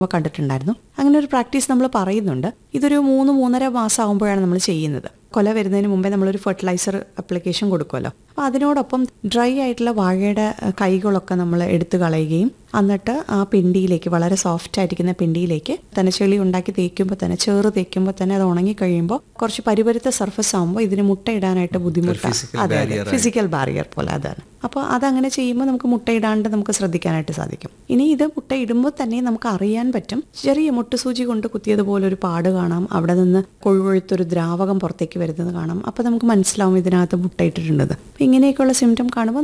കണ്ടിട്ടുണ്ടായിരുന്നു അങ്ങനെ ഒരു പ്രാക്ടീസ് നമ്മൾ പറയുന്നുണ്ട് ഇതൊരു മൂന്ന് മൂന്നര മാസം ആകുമ്പോഴാണ് നമ്മൾ ചെയ്യുന്നത് കൊല വരുന്നതിന് മുമ്പേ നമ്മളൊരു ഫെർട്ടിലൈസർ അപ്ലിക്കേഷൻ കൊടുക്കുമല്ലോ അപ്പോൾ അതിനോടൊപ്പം ഡ്രൈ ആയിട്ടുള്ള വാഴയുടെ അഹ്, കൈകളൊക്കെ നമ്മൾ എടുത്തു കളയുകയും എന്നിട്ട് ആ പിണ്ടിയിലേക്ക് വളരെ സോഫ്റ്റ് ആയിരിക്കുന്ന പിണ്ടിയിലേക്ക് തന്നെ ചെളി ഉണ്ടാക്കി തേക്കുമ്പോൾ തന്നെ ചേറ് തേക്കുമ്പോൾ തന്നെ അത് ഉണങ്ങി കഴിയുമ്പോൾ കുറച്ച് പരിപരുത്ത സർഫസ് ആകുമ്പോൾ ഇതിന് മുട്ടയിടാനായിട്ട് ബുദ്ധിമുട്ടാണ് physical അതെ അതെ barrier ആയി. ഫിസിക്കൽ ബാരിയർ പോലെ അതാണ് അപ്പോൾ അതങ്ങനെ ചെയ്യുമ്പോൾ നമുക്ക് മുട്ടയിടാണ്ട് നമുക്ക് ശ്രദ്ധിക്കാനായിട്ട് സാധിക്കും ഇനി ഇത് മുട്ടയിടുമ്പോൾ തന്നെ നമുക്ക് അറിയാൻ പറ്റും ചെറിയ മുട്ടുസൂചി കൊണ്ട് കുത്തിയതുപോലെ ഒരു പാട് കാണാം അവിടെ നിന്ന് കൊഴുകൊഴുത്തൊരു ദ്രാവകം പുറത്തേക്ക് വരുന്നത് കാണാം അപ്പോൾ നമുക്ക് മനസ്സിലാവും ഇതിനകത്ത് മുട്ടയിട്ടിട്ടുണ്ടെന്ന് അപ്പോൾ ഇങ്ങനെയൊക്കെയുള്ള സിംറ്റം കാണുമ്പോൾ